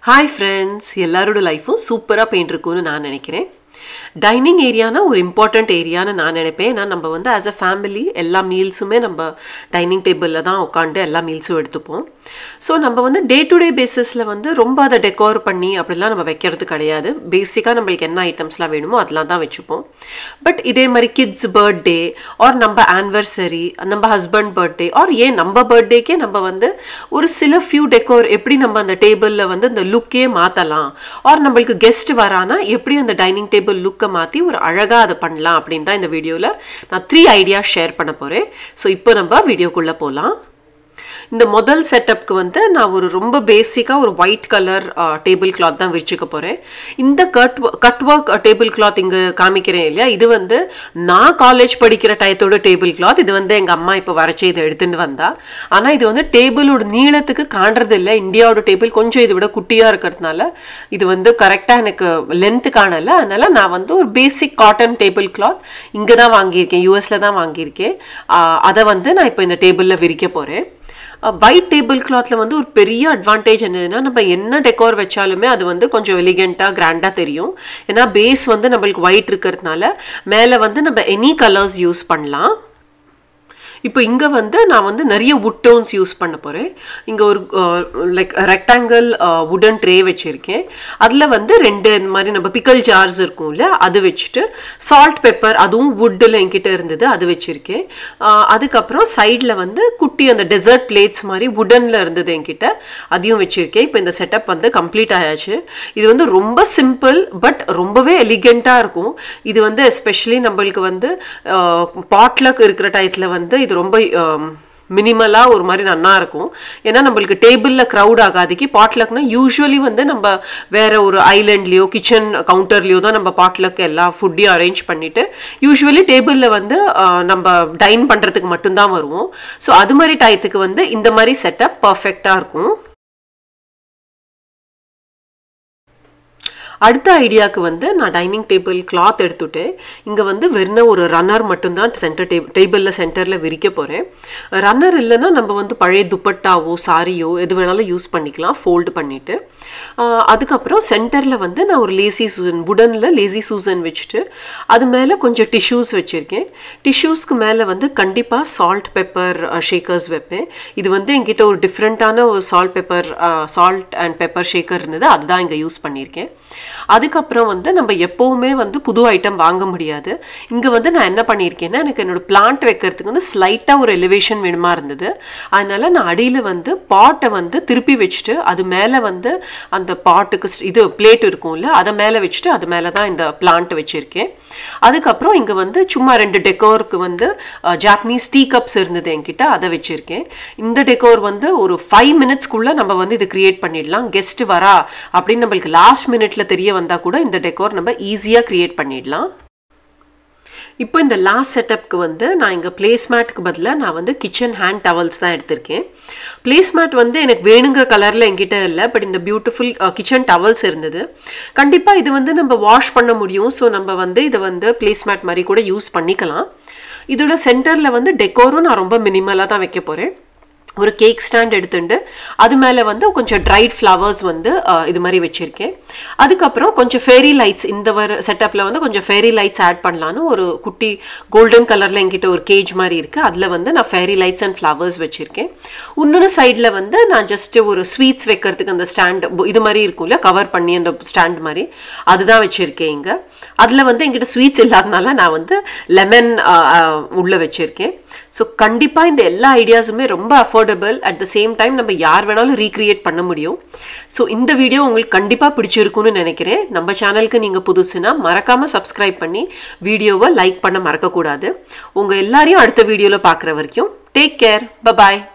hi friends எல்லாரோட லைஃப்பும் சூப்பராக போயிட்டுருக்குன்னு நான் நினைக்கிறேன் டைனிங் ஏரியானா ஒரு இம்பார்ட்டண்ட் ஏரியான்னு நான் நினைப்பேன் ஏன்னா நம்ம வந்து ஆஸ் அ ஃபேமிலி எல்லா மீல்ஸுமே நம்ம டைனிங் டேபிளில் தான் உட்காந்து எல்லா மீல்ஸும் எடுத்துப்போம் ஸோ நம்ம வந்து டே டு டே பேசிஸில் வந்து ரொம்ப அதை டெக்கோர் பண்ணி அப்படிலாம் நம்ம வைக்கிறது கிடையாது பேசிக்காக நம்மளுக்கு என்ன ஐட்டம்ஸ்லாம் வேணுமோ அதெல்லாம் தான் வச்சுப்போம் பட் இதே மாதிரி கிட்ஸ் பர்த்டே ஆர் நம்ம ஆனிவர்சரி நம்ம ஹஸ்பண்ட் பர்த்டே ஆர் ஏன் நம்ம பர்த்டேக்கே நம்ம வந்து ஒரு சில ஃபியூ டெக்கோர் எப்படி நம்ம அந்த டேபிளில் வந்து அந்த லுக்கே மாற்றலாம் ஆர் நம்மளுக்கு கெஸ்ட் வரானா எப்படி அந்த டைனிங் டேபிள் லுக்கை மாற்றி ஒரு அழகாக அதை பண்ணலாம் அப்படின்னு தான் இந்த வீடியோவில் நான் த்ரீ ஐடியா ஷேர் பண்ண போகிறேன் ஸோ இப்போ நம்ம வீடியோக்குள்ளே போகலாம் இந்த முதல் செட்டப்க்கு வந்து நான் ஒரு ரொம்ப பேசிக்காக ஒரு ஒயிட் கலர் டேபிள் கிளாத் தான் விரிச்சுக்க போகிறேன் இந்த cut cut work table cloth இங்கே காமிக்கிறேன் இல்லையா இது வந்து நான் காலேஜ் படிக்கிற டயத்தோட டேபிள் கிளாத் இது வந்து எங்கள் அம்மா இப்போ வரைச்சி இதை எடுத்துகிட்டு வந்தா ஆனால் இது வந்து டேபிளோட நீளத்துக்கு காண்றது இல்லை இந்தியாவோட டேபிள் கொஞ்சம் இதை விட குட்டியாக இருக்கிறதுனால இது வந்து கரெக்டாக எனக்கு லென்த்து காணலை அதனால் நான் வந்து ஒரு பேசிக் காட்டன் டேபிள் கிளாத் இங்கே தான் வாங்கியிருக்கேன் யூஎஸில் தான் வாங்கியிருக்கேன் அதை வந்து நான் இப்போ இந்த டேபிளில் விரிக்க போகிறேன் ஒயிட் டேபிள் கிளாத்தில் வந்து ஒரு பெரிய அட்வான்டேஜ் என்னதுன்னா நம்ம என்ன டெக்கோர் வச்சாலுமே அது வந்து கொஞ்சம் எலிகெண்ட்டாக கிராண்டாக தெரியும் ஏன்னா பேஸ் வந்து நம்மளுக்கு ஒயிட் இருக்கிறதுனால மேலே வந்து நம்ம எனி கலர்ஸ் யூஸ் பண்ணலாம் இப்போ இங்கே வந்து நான் வந்து நிறைய வுட் டோன்ஸ் யூஸ் பண்ண போகிறேன் இங்கே ஒரு லைக் ரெக்டாங்கிள் வுடன் ட்ரே வச்சுருக்கேன் அதில் வந்து ரெண்டு இந்த மாதிரி நம்ம பிக்கல் ஜார்ஸ் இருக்கும்ல அது வச்சுட்டு சால்ட் பெப்பர் அதுவும் வுட்டில் என்கிட்ட இருந்தது அது வச்சுருக்கேன் அதுக்கப்புறம் சைடில் வந்து குட்டி அந்த டெசர்ட் பிளேட்ஸ் மாதிரி வுடனில் இருந்தது என்கிட்ட அதையும் வச்சுருக்கேன் இப்போ இந்த செட்டப் வந்து கம்ப்ளீட் ஆயாச்சு இது வந்து ரொம்ப சிம்பிள் பட் ரொம்பவே எலிகெண்ட்டாக இருக்கும் இது வந்து எஸ்பெஷலி நம்மளுக்கு வந்து பாட்லக் இருக்கிற டயத்தில் வந்து இது ரொம்ப மினிமலாக ஒரு மாதிரி நல்லா இருக்கும் ஏன்னா நம்மளுக்கு டேபிளில் க்ரௌட் ஆகாதிக்கு பாட்லக்னா யூஸ்வலி வந்து நம்ம வேற ஒரு ஐலண்ட்லேயோ கிச்சன் கவுண்டர்லேயோ தான் நம்ம பாட்லக் எல்லா ஃபுட்டையும் அரேஞ்ச் பண்ணிட்டு யூஸ்வலி டேபிளில் வந்து நம்ம டைன் பண்ணுறதுக்கு மட்டும்தான் வருவோம் ஸோ அது மாதிரி டயத்துக்கு வந்து இந்த மாதிரி செட்டப் பர்ஃபெக்டாக இருக்கும் அடுத்த ஐடியாவுக்கு வந்து நான் டைனிங் டேபிள் கிளாத் எடுத்துட்டு இங்கே வந்து வெறும் ஒரு ரன்னர் மட்டும்தான் சென்டர் டே டேபிளில் சென்டரில் விரிக்க போகிறேன் ரன்னர் இல்லைன்னா நம்ம வந்து பழைய துப்பட்டாவோ சாரியோ எது வேணாலும் யூஸ் பண்ணிக்கலாம் ஃபோல்டு பண்ணிவிட்டு அதுக்கப்புறம் சென்டரில் வந்து நான் ஒரு லேசி சூசன் வுடனில் லேசி சூசன் வச்சுட்டு அது மேலே கொஞ்சம் டிஷ்யூஸ் வச்சுருக்கேன் டிஷ்யூஸ்க்கு மேலே வந்து கண்டிப்பாக சால்ட் பெப்பர் ஷேக்கர்ஸ் வைப்பேன் இது வந்து என்கிட்ட ஒரு டிஃப்ரெண்ட்டான ஒரு salt pepper salt and pepper shaker இருந்தது அதுதான் இங்கே யூஸ் பண்ணியிருக்கேன் அதுக்கப்புறம் வந்து நம்ம எப்போவுமே வந்து புது ஐட்டம் வாங்க முடியாது இங்கே வந்து நான் என்ன பண்ணியிருக்கேன்னா எனக்கு என்னோட பிளான்ட் வைக்கிறதுக்கு வந்து ஸ்லைட்டாக ஒரு எலிவேஷன் வேணுமா இருந்தது அதனால நான் அடியில் வந்து பாட்டை வந்து திருப்பி வச்சுட்டு அது மேலே வந்து அந்த பாட்டுக்கு இது பிளேட் இருக்கும்ல அதை மேலே வச்சுட்டு அது மேலே தான் இந்த பிளான்ட் வச்சுருக்கேன் அதுக்கப்புறம் இங்கே வந்து சும்மா ரெண்டு டெக்கோருக்கு வந்து ஜாப்பனீஸ் டீ கப்ஸ் இருந்தது என்கிட்ட அதை வச்சுருக்கேன் இந்த டெக்கோர் வந்து ஒரு ஃபைவ் மினிட்ஸ்க்குள்ளே நம்ம வந்து இது கிரியேட் பண்ணிடலாம் கெஸ்ட் வரா அப்படின்னு நம்மளுக்கு லாஸ்ட் மினிட்ல தெரிய வந்தால் கூட இந்த டெக்கோர் நம்ம ஈஸியாக க்ரியேட் பண்ணிடலாம் இப்போ இந்த லாஸ்ட் செட்டப்க்கு வந்து நான் இங்கே பிளேஸ்மேட்டுக்கு பதிலாக நான் வந்து கிச்சன் ஹேண்ட் டவல்ஸ் தான் எடுத்திருக்கேன் பிளேஸ்மேட் வந்து எனக்கு வேணுங்கிற கலரில் என்கிட்ட இல்லை பட் இந்த பியூட்டிஃபுல் கிச்சன் டவல்ஸ் இருந்தது கண்டிப்பாக இது வந்து நம்ம வாஷ் பண்ண முடியும் ஸோ நம்ம வந்து இதை வந்து பிளேஸ்மேட் மாதிரி கூட யூஸ் பண்ணிக்கலாம் இதோட சென்டரில் வந்து டெக்கோரும் நான் ரொம்ப மினிமலாக தான் வைக்க போகிறேன் ஒரு கேக் ஸ்டாண்ட் எடுத்துட்டு அது மேலே வந்து கொஞ்சம் ட்ரைட் ஃப்ளவர்ஸ் வந்து இது மாதிரி வச்சுருக்கேன் அதுக்கப்புறம் கொஞ்சம் ஃபேரி லைட்ஸ் இந்த வர செட்டப்பில் வந்து கொஞ்சம் ஃபேரி லைட்ஸ் ஆட் பண்ணலான்னு ஒரு குட்டி கோல்டன் கலரில் என்கிட்ட ஒரு கேஜ் மாதிரி இருக்குது அதில் வந்து நான் ஃபேரி லைட்ஸ் அண்ட் ஃப்ளவர்ஸ் வச்சுருக்கேன் இன்னொரு சைடில் வந்து நான் ஜஸ்ட்டு ஒரு ஸ்வீட்ஸ் வைக்கிறதுக்கு அந்த ஸ்டாண்ட் இது மாதிரி இருக்கும்ல கவர் பண்ணி அந்த ஸ்டாண்ட் மாதிரி அதுதான் வச்சுருக்கேன் இங்கே அதில் வந்து என்கிட்ட ஸ்வீட்ஸ் இல்லாதனால நான் வந்து லெமன் உள்ளே வச்சுருக்கேன் ஸோ கண்டிப்பாக இந்த எல்லா ஐடியாஸுமே ரொம்ப affordable at the same time நம்ம யார் வேணாலும் ரீக்ரியேட் பண்ண முடியும் ஸோ இந்த வீடியோ உங்களுக்கு கண்டிப்பாக பிடிச்சிருக்குன்னு நினைக்கிறேன் நம்ம சேனலுக்கு நீங்கள் புதுசுனா மறக்காமல் சப்ஸ்கிரைப் பண்ணி வீடியோவை லைக் பண்ண மறக்கக்கூடாது உங்கள் எல்லாரையும் அடுத்த வீடியோவில் பார்க்குற வரைக்கும் டேக் கேர் பபாய்